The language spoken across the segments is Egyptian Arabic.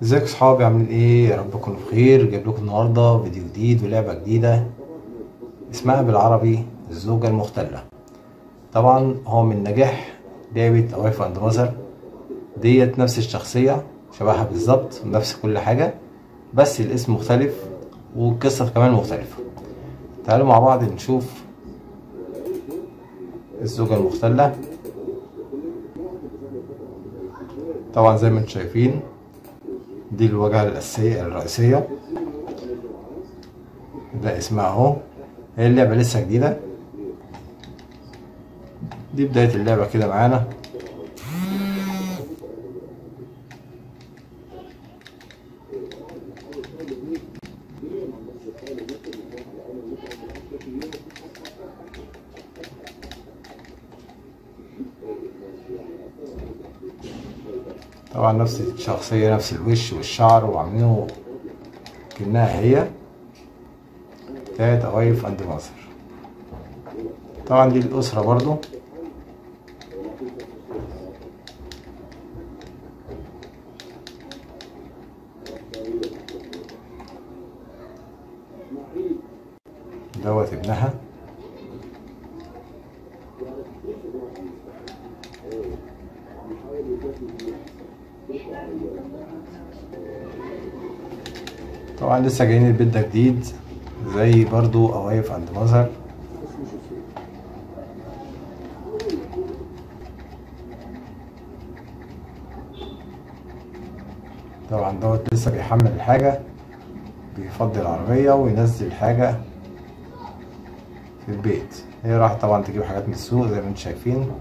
ازيكم صحابي عاملين ايه يا رب تكونوا بخير جايب لكم النهارده فيديو جديد ولعبه جديده اسمها بالعربي الزوجه المختله طبعا هو من نجاح لعبه اوايف اند ماذر ديت نفس الشخصيه شبهها بالظبط نفس كل حاجه بس الاسم مختلف والقصه كمان مختلفه تعالوا مع بعض نشوف الزوجه المختله طبعا زي ما انتم شايفين دي الواجهة الأساسية الرئيسية ده اسمها اهو هي اللعبة لسه جديدة دي بداية اللعبة كده معانا طبعا نفس الشخصية نفس الوش والشعر وعاملينه كأنها هي بتاعت أوايف أند مصر طبعا دي الأسرة برضو دوت ابنها طبعا لسه جايين البيت ده جديد زي برضو أوايف عند مظهر طبعا دوت لسه بيحمل الحاجة بيفضي العربية وينزل الحاجة في البيت هي راحت طبعا تجيب حاجات من السوق زي ما انتم شايفين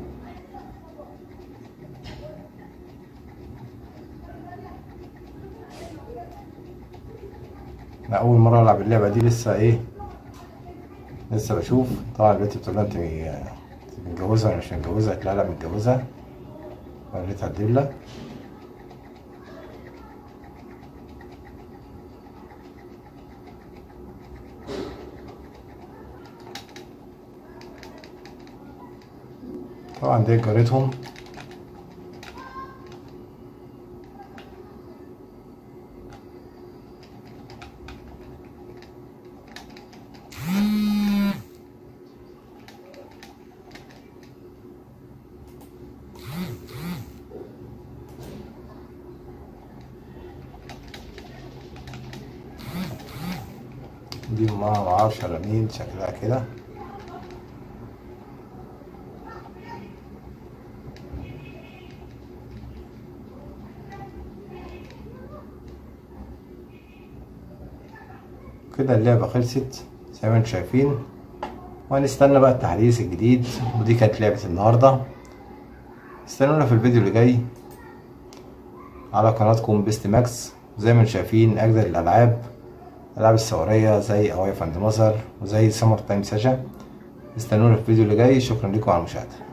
انا اول مره العب اللعبه دي لسه ايه لسه بشوف طبعا البنت بتقول لها انت متجوزه ولا مش متجوزه قالت لها لا متجوزه وريتها الدبله طبعا دي جارتهم دي ما معرفش على مين شكلها كده كده اللعبة خلصت زي ما انتم شايفين وهنستنى بقى التحديث الجديد ودي كانت لعبة النهاردة استنونا في الفيديو اللي جاي على قناتكم بيست ماكس زي ما انتم شايفين اجدد الالعاب الالعاب الثوريه زي اوايف اند مصر وزي سمر تايم ساشا استنونا في الفيديو اللي جاي شكرا لكم على المشاهده